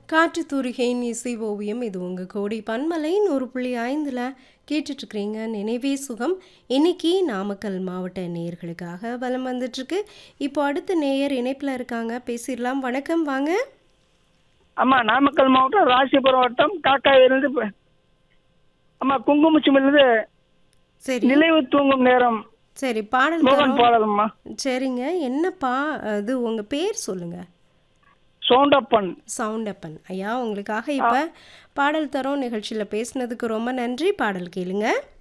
காற்று தூரிகையின் இசை ஓவியம் இது உங்கள் கோடி பன்மலை நூறு புள்ளி ஐந்தில் கேட்டுட்ருக்கிறீங்க நினைவே சுகம் இன்னைக்கு நாமக்கல் மாவட்ட நேயர்களுக்காக வலம் வந்துட்டுருக்கு இப்போ அடுத்த நேயர் இணைப்பில் இருக்காங்க பேசிடலாம் வணக்கம் வாங்க அம்மா நாமக்கல் மாவட்டம் ராசிபுரம் வட்டம் காக்காயிலிருந்து பே- அம்மா குங்குமச்சிமிலிருந்து சரி நினைவு தூங்கும் நேரம் சரி பாடல் மோகன் தரோம் பாடலம்மா சரிங்க என்னப்பா அது உங்கள் பேர் சொல்லுங்கள் சவுண்டப்பன் சவுண்டப்பன் ஐயா உங்களுக்காக இப்போ பாடல் தரோம் நிகழ்ச்சியில் பேசுனதுக்கு ரொம்ப நன்றி பாடல் கேளுங்க